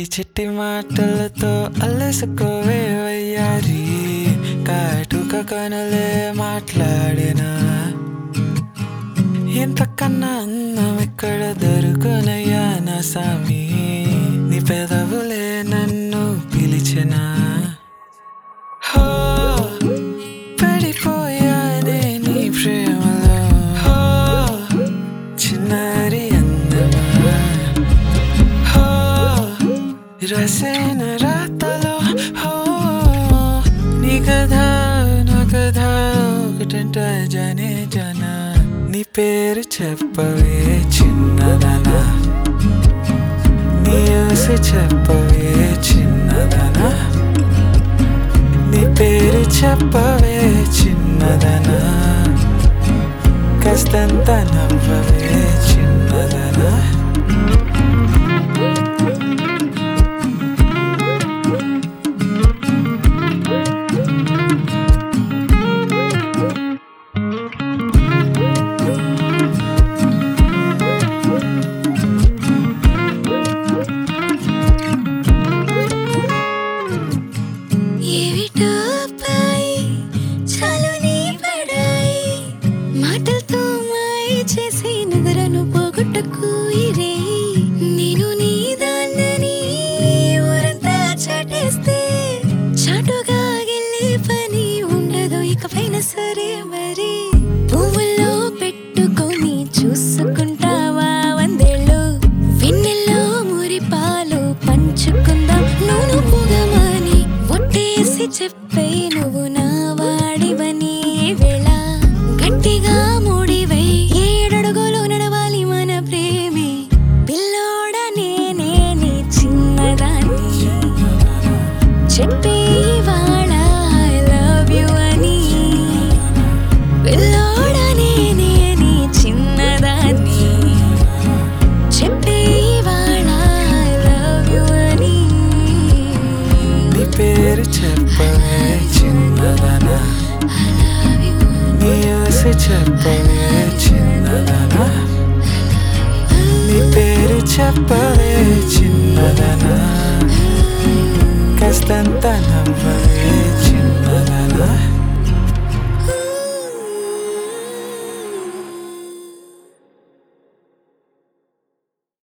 చిట్టి చిట్టి మాటలతో అల్లసుకోవే వయ్యారి కాటుక కనులే మాట్లాడినా ఇంతకన్నా అందం ఎక్కడ దొరుకునయ్యా నా సామి నీ పెదవులే నన్ను పిలిచినా హో పడిపోయానే నీ ప్రేమలో హో చిన్నారి అందమా హో రసేన రాతలో హో నీ కథ నా కథ ఒకటంట జానే జనా నీ పేరు చెప్పవే చిన్నదనా నీ ఊస చెప్పవే చిన్నదనా నీ పేరు చెప్పవే చిన్నదనా కాస్తంత నవ్వవే చిన్నదనా ఏవిటో అబ్బాయి చాలు నీ పడాయి మాటలతో మాయ చేసి నిద్రను పోగొట్టకు ఇరే నేను నీ దాన్నని ఊరంతా చాటేస్తే చాటుగా గెల్లే పని ఉండదు ఇకపైన సరే మరి పువ్వుల్లో పెట్టుకొని చూసుకుంటావా వందేళ్ళు వెన్నెల్లో మురి పాలు పంచుకుందాం నూనె పొగమని ఒట్టేసి చెప్పే నువ్వు నా వాడివని వేళ గట్టిగా మూడివై ఏడడుగులు నడవాలి మన ప్రేమే పిల్లోడ నేనే నీ చిన్నదాన్ని చెప్పే ఇవాళ ఐ లవ్ యు అని పిల్లోడ నేనే నీ చిన్నదాన్ని చెప్పే ఇవాళ ఐ లవ్ యు అని నీ పేరు చెప్పవే చిన్నదనా I love you నీ ఊస చెప్పవే